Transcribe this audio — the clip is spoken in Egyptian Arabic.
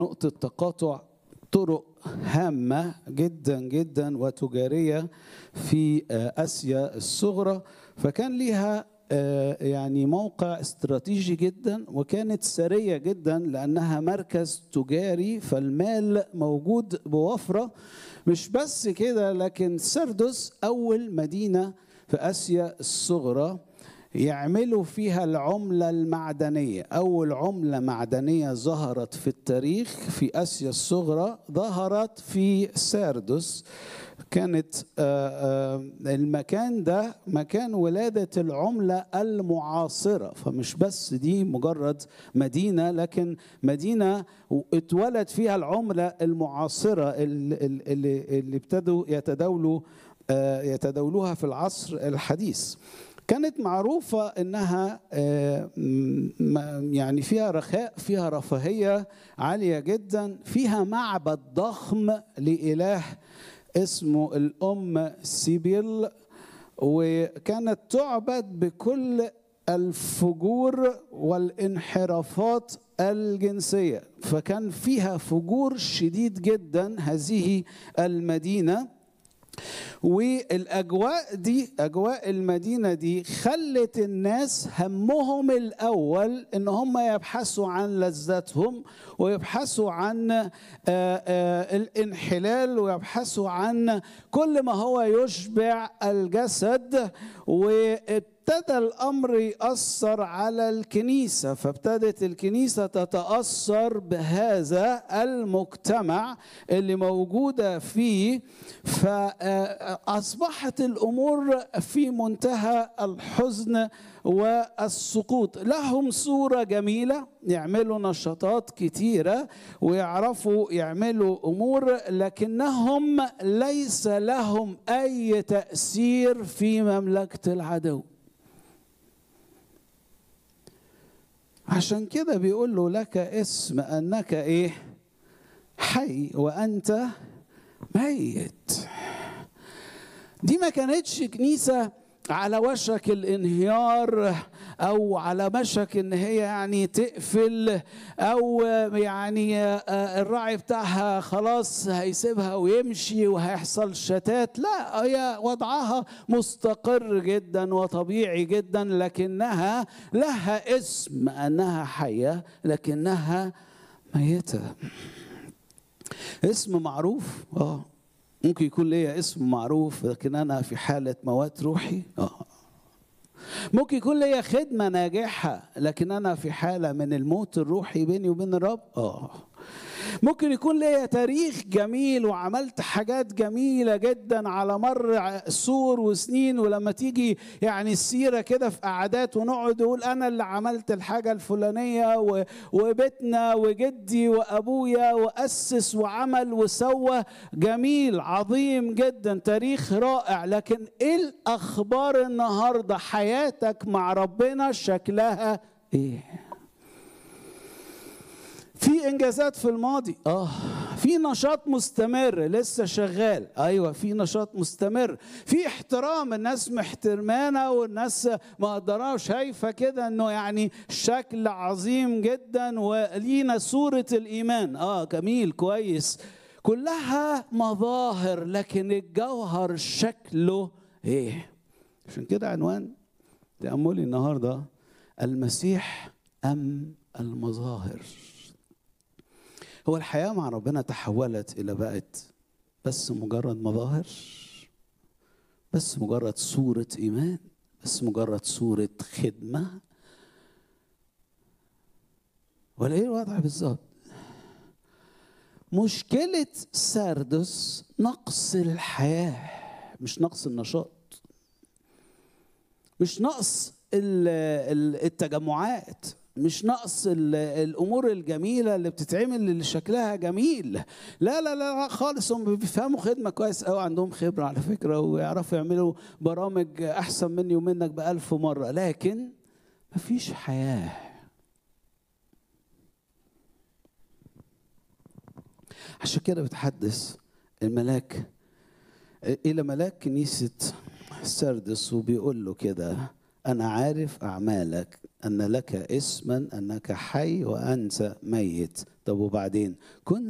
نقطة تقاطع طرق هامة جدا جدا وتجارية في آسيا الصغرى فكان ليها يعني موقع استراتيجي جدا وكانت سرية جدا لأنها مركز تجاري فالمال موجود بوفرة مش بس كده لكن سردس أول مدينة في آسيا الصغرى يعملوا فيها العملة المعدنية أول عملة معدنية ظهرت في التاريخ في آسيا الصغرى ظهرت في ساردس كانت المكان ده مكان ولادة العملة المعاصرة فمش بس دي مجرد مدينة لكن مدينة اتولد فيها العملة المعاصرة اللي, اللي ابتدوا يتداولوا يتداولوها في العصر الحديث كانت معروفة إنها يعني فيها رخاء فيها رفاهية عالية جدا فيها معبد ضخم لإله اسمه الأم سيبيل وكانت تعبد بكل الفجور والانحرافات الجنسية فكان فيها فجور شديد جدا هذه المدينة والاجواء دي اجواء المدينه دي خلت الناس همهم الاول ان هم يبحثوا عن لذاتهم ويبحثوا عن آآ آآ الانحلال ويبحثوا عن كل ما هو يشبع الجسد وابتدى الامر ياثر على الكنيسه فابتدت الكنيسه تتاثر بهذا المجتمع اللي موجوده فيه فاصبحت الامور في منتهى الحزن والسقوط لهم صوره جميله يعملوا نشاطات كتيره ويعرفوا يعملوا امور لكنهم ليس لهم اي تاثير في مملكه العدو عشان كده بيقول له لك اسم انك ايه حي وانت ميت دي ما كانتش كنيسه على وشك الانهيار او على مشك ان هي يعني تقفل او يعني الراعي بتاعها خلاص هيسيبها ويمشي وهيحصل شتات لا هي وضعها مستقر جدا وطبيعي جدا لكنها لها اسم انها حيه لكنها ميته اسم معروف اه ممكن يكون ليا اسم معروف لكن انا في حاله موات روحي اه ممكن يكون ليا خدمه ناجحه لكن انا في حاله من الموت الروحي بيني وبين الرب اه ممكن يكون ليا تاريخ جميل وعملت حاجات جميلة جدا على مر عصور وسنين ولما تيجي يعني السيرة كده في قعدات ونقعد نقول أنا اللي عملت الحاجة الفلانية وبيتنا وجدي وأبويا وأسس وعمل وسوى جميل عظيم جدا تاريخ رائع لكن إيه الأخبار النهاردة حياتك مع ربنا شكلها إيه؟ في انجازات في الماضي اه في نشاط مستمر لسه شغال ايوه في نشاط مستمر في احترام الناس محترمانا والناس مقدراه وشايفه كده انه يعني شكل عظيم جدا ولينا صوره الايمان اه جميل كويس كلها مظاهر لكن الجوهر شكله ايه عشان كده عنوان تاملي النهارده المسيح ام المظاهر هو الحياة مع ربنا تحولت إلى بقت بس مجرد مظاهر بس مجرد صورة إيمان بس مجرد صورة خدمة ولا إيه الوضع بالظبط؟ مشكلة سردس نقص الحياة مش نقص النشاط مش نقص التجمعات مش نقص الامور الجميله اللي بتتعمل اللي شكلها جميل لا لا لا خالص هم بيفهموا خدمه كويس قوي عندهم خبره على فكره ويعرفوا يعملوا برامج احسن مني ومنك بألف مره لكن مفيش حياه عشان كده بتحدث الملاك الى ملاك كنيسه سردس وبيقول له كده أنا عارف أعمالك أن لك اسما أنك حي وأنت ميت طب وبعدين كن